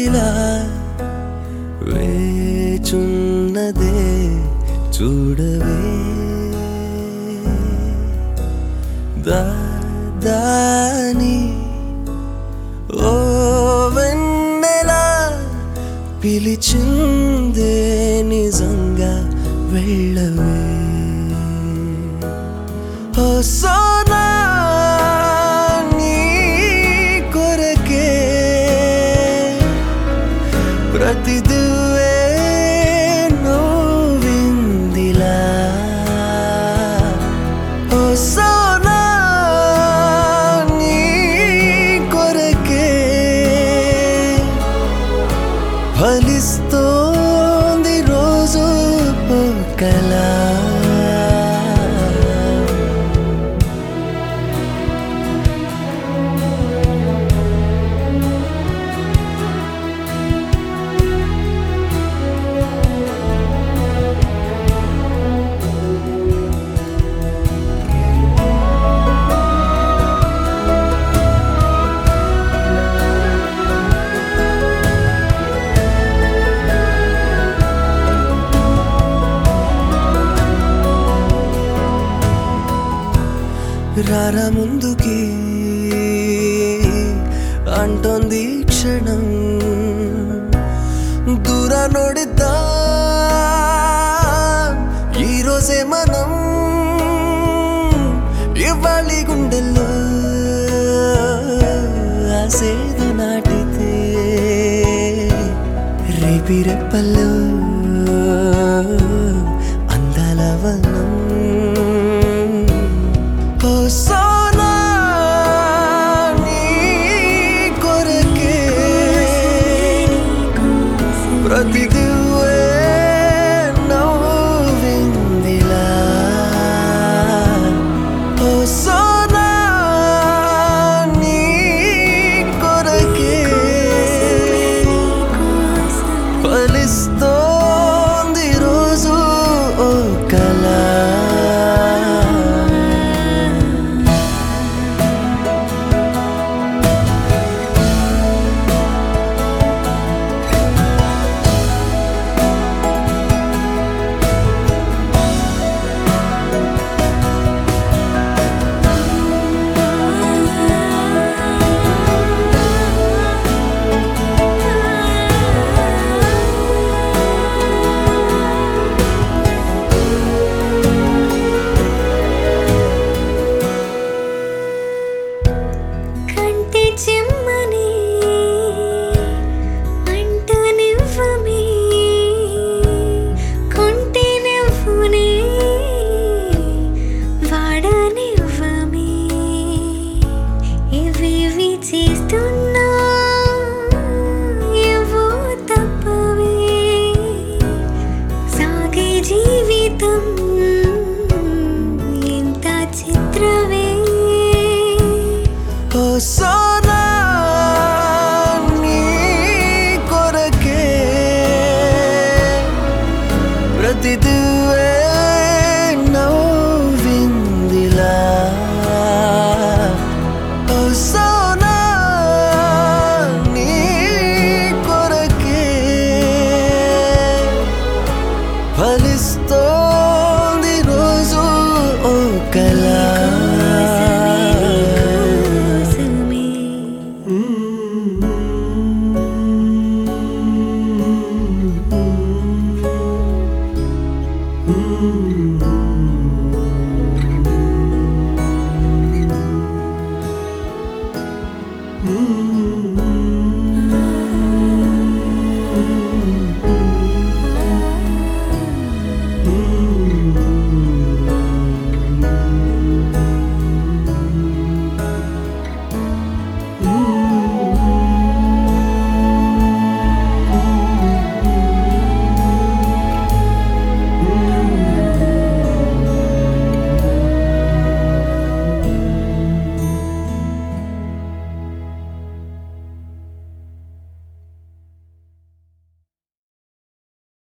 ఊపిరిలా వేచున్నదే చూడవే దాని ఓ వెన్నెలా పిలిచిందే నిజంగా వెళ్ళవే ఓ సోనా నీ కొరకే ప్రతి దువే నోవిందిలా ఓ సోనా నీ కొరకే ఫలిస్తోంది రోజు ఓ కళ రారా ముందుకి అంటోంది ఈ క్షణం దూర నోడిద్దా ఈరోజే మనం ఇవ్వాలి గుండెల్లో ఆసేదు నాటితే రేపి రెప్పల్లో అందాల వనం ఓ సోనా నీ కొరకే ప్రతి దివ్వే నవ్విందిలా ఓ సోనా నీ కొరకే ఫలిస్తోంది రోజు ఓ కళ కంటి చెమ్మని అంటనివ్వమే కొంటి నివ్వునే వాడనివ్వమే ఇవేవి చేస్తున్నా ఏవో తప్పవే సాగే జీవితం ఎంత చిత్రవే ఓ సోనా నీ కొరకే ప్రతి